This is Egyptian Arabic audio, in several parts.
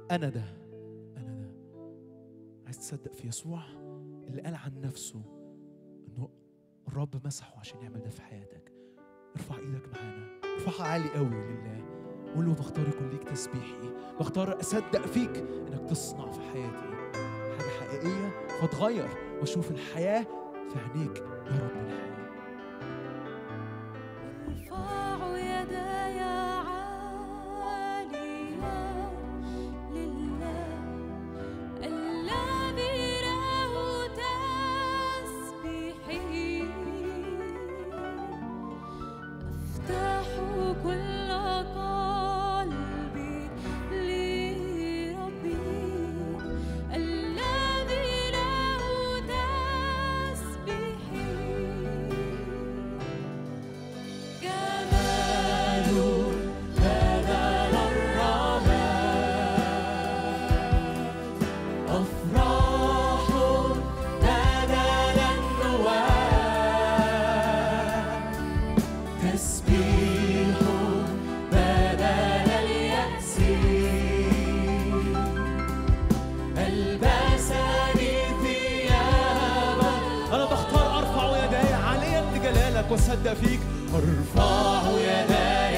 أنا ده أنا ده عايز تصدق في يسوع اللي قال عن نفسه إنه الرب مسحه عشان يعمل ده في حياتك ارفع ايدك معانا ارفعها عالي قوي لله قول له بختار يكون ليك تسبيحي بختار اصدق فيك انك تصنع في حياتي حاجه حقيقيه فتغير واشوف الحياه في عينيك يا رب الحياه ارفع يداي عالية لله الذي له تسبيحي أفتح كل قلبي لربي الذي له تسبيحي جمال بدل الرماد أفراح بدل النواه تسبيح بدل اليأس ألبسني ثيابا انا بختار ارفع يداي عاليا لجلالك واصدق فيك ارفع يداي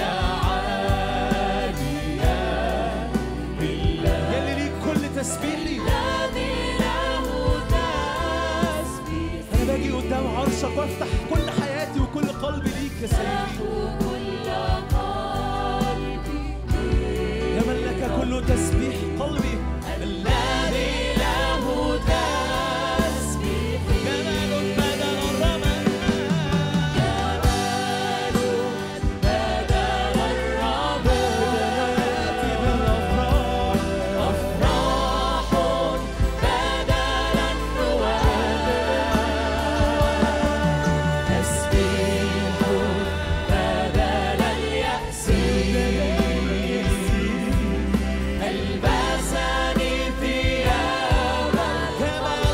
عاليا لله يا اللي ليك كل تسبيحي الذي له تسبيحي انا باجي قدام عرشك وافتح كل حياتي وكل قلبي ليك يا سيدي كل قلبي يا من لك كل تسبيح قلبي الذي له تسبيحي جمال بدل الرماد جمال بدل الرماد بالافراح أفراح بدل النواه تسبيح بدل اليأس ألبسني ثيابا جمال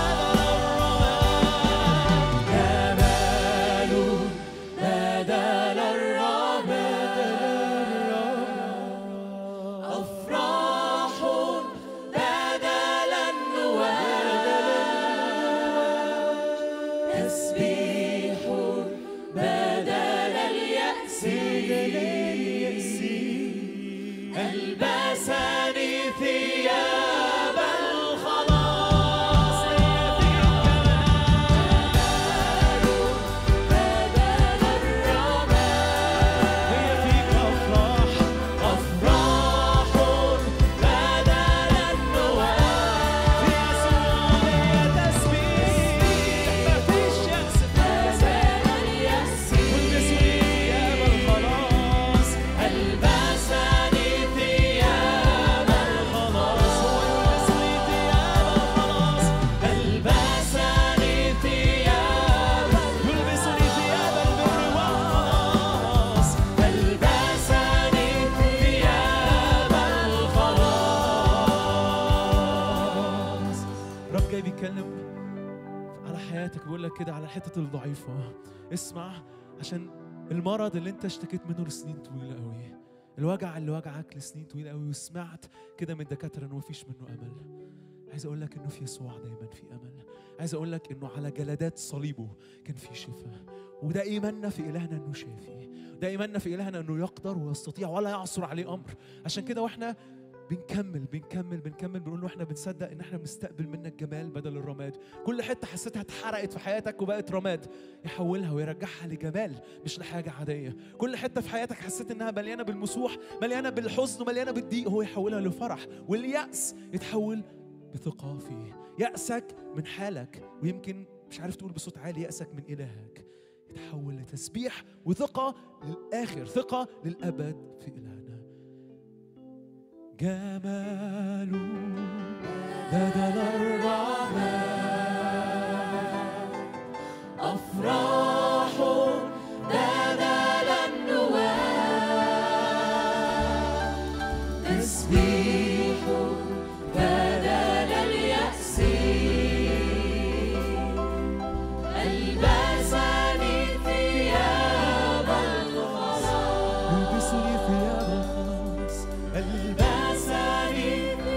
بدل الرماد جمال بدل الرماد أفراح بدل النواه تسبيح بدل اليأس ألبسني ثياب الخلاص بدل الرماد هي فيك افراح أفراح بدل النواه في يسوع هي تسبيح مفيش يأس بدل اليأس والمسؤولية ثياب الخلاص ألبسني ثياب الخلاص هو المسؤولية ثياب الخلاص ألبسني ثياب يلبسني ثياب البر والخلاص ألبسني ثياب الخلاص رب جاي بيتكلم على حياتك بيقول لك كده على الحتة الضعيفة اسمع عشان المرض اللي انت اشتكيت منه لسنين طويلة قوي الوجع اللي وجعك لسنين طويلة قوي وسمعت كده من الدكاترة انه مفيش منه امل عايز اقول لك انه في يسوع دايما في امل عايز اقول لك انه على جلدات صليبه كان في شفاء وده ايماننا في الهنا انه شافي ده ايماننا في الهنا انه يقدر ويستطيع ولا يعصر عليه امر عشان كده واحنا بنكمل بنكمل بنكمل بنقول له احنا بنصدق ان احنا بنستقبل منك جمال بدل الرماد كل حته حسيتها اتحرقت في حياتك وبقت رماد يحولها ويرجعها لجمال مش لحاجه عاديه كل حته في حياتك حسيت انها مليانه بالمسوح مليانه بالحزن ومليانه بالضيق هو يحولها لفرح واليأس يتحول بثقه فيه يأسك من حالك ويمكن مش عارف تقول بصوت عالي يأسك من إلهك يتحول لتسبيح وثقة للآخر ثقة للأبد في إلهنا جمال بدل الرعد أفراح بدل النواه تسبيح بدل اليأس ألبسني ثياب الخلاص يلبسني ثياب الخلاص ألبسني ثياب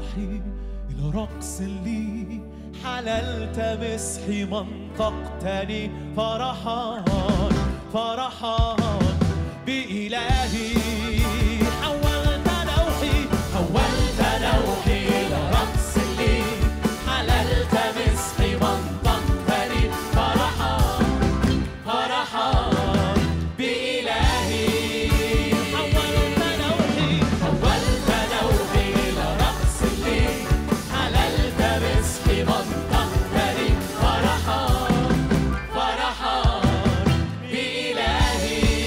روحي إلى رقص لي حللت مسحي منطقتني فرحان فرحان بإلهي حولت لوحي حولت لوحي إلى رقص لي حللت مسحي منطقتني فرحان فرحان بإلهي حولت لوحي حولت لوحي إلى رقص لي حللت مسحي منطقتني فرحان فرحان بإلهي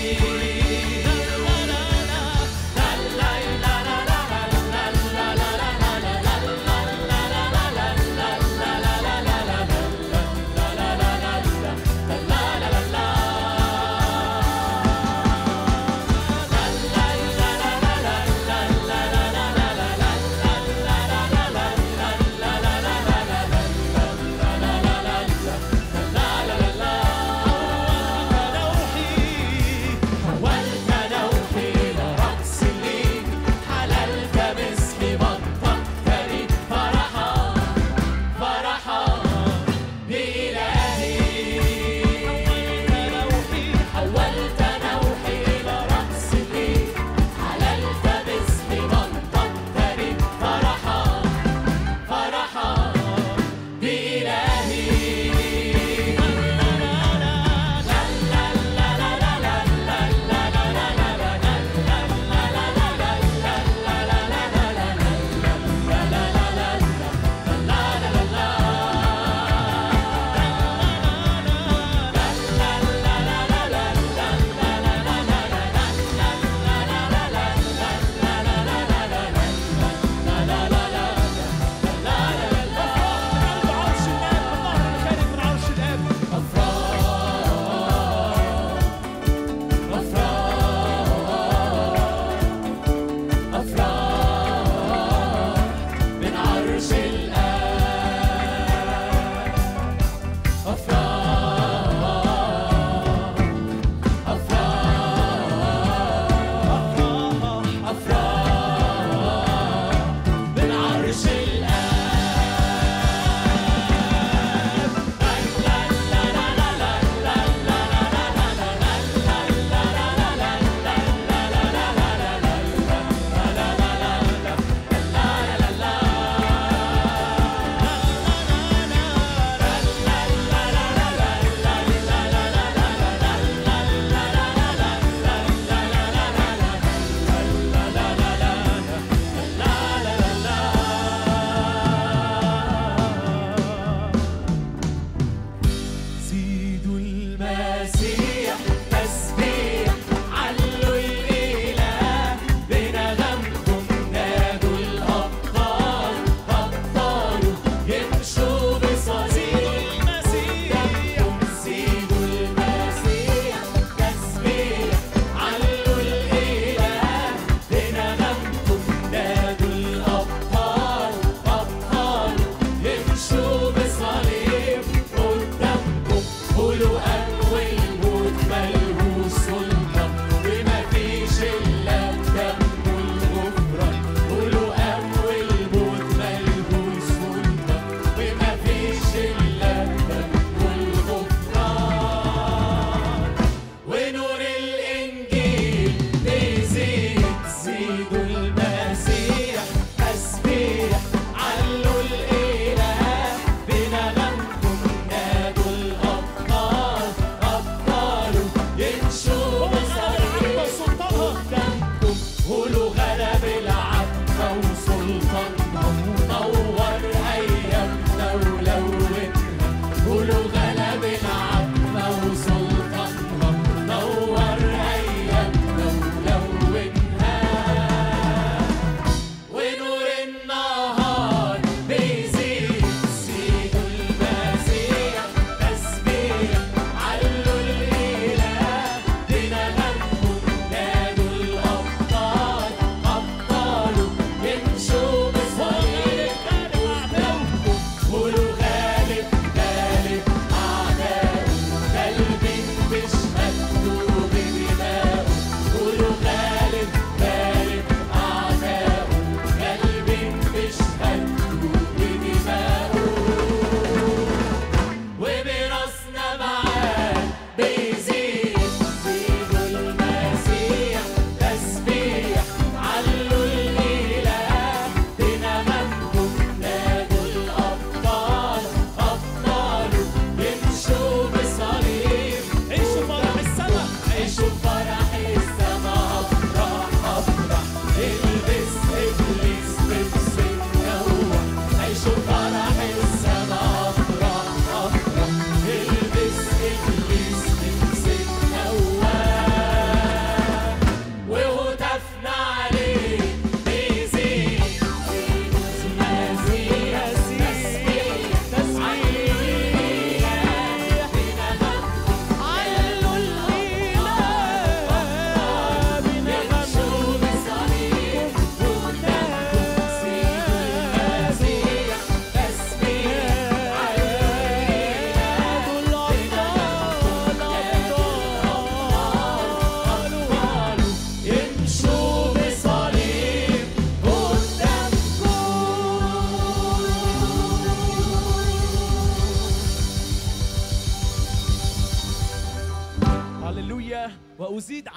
وزيد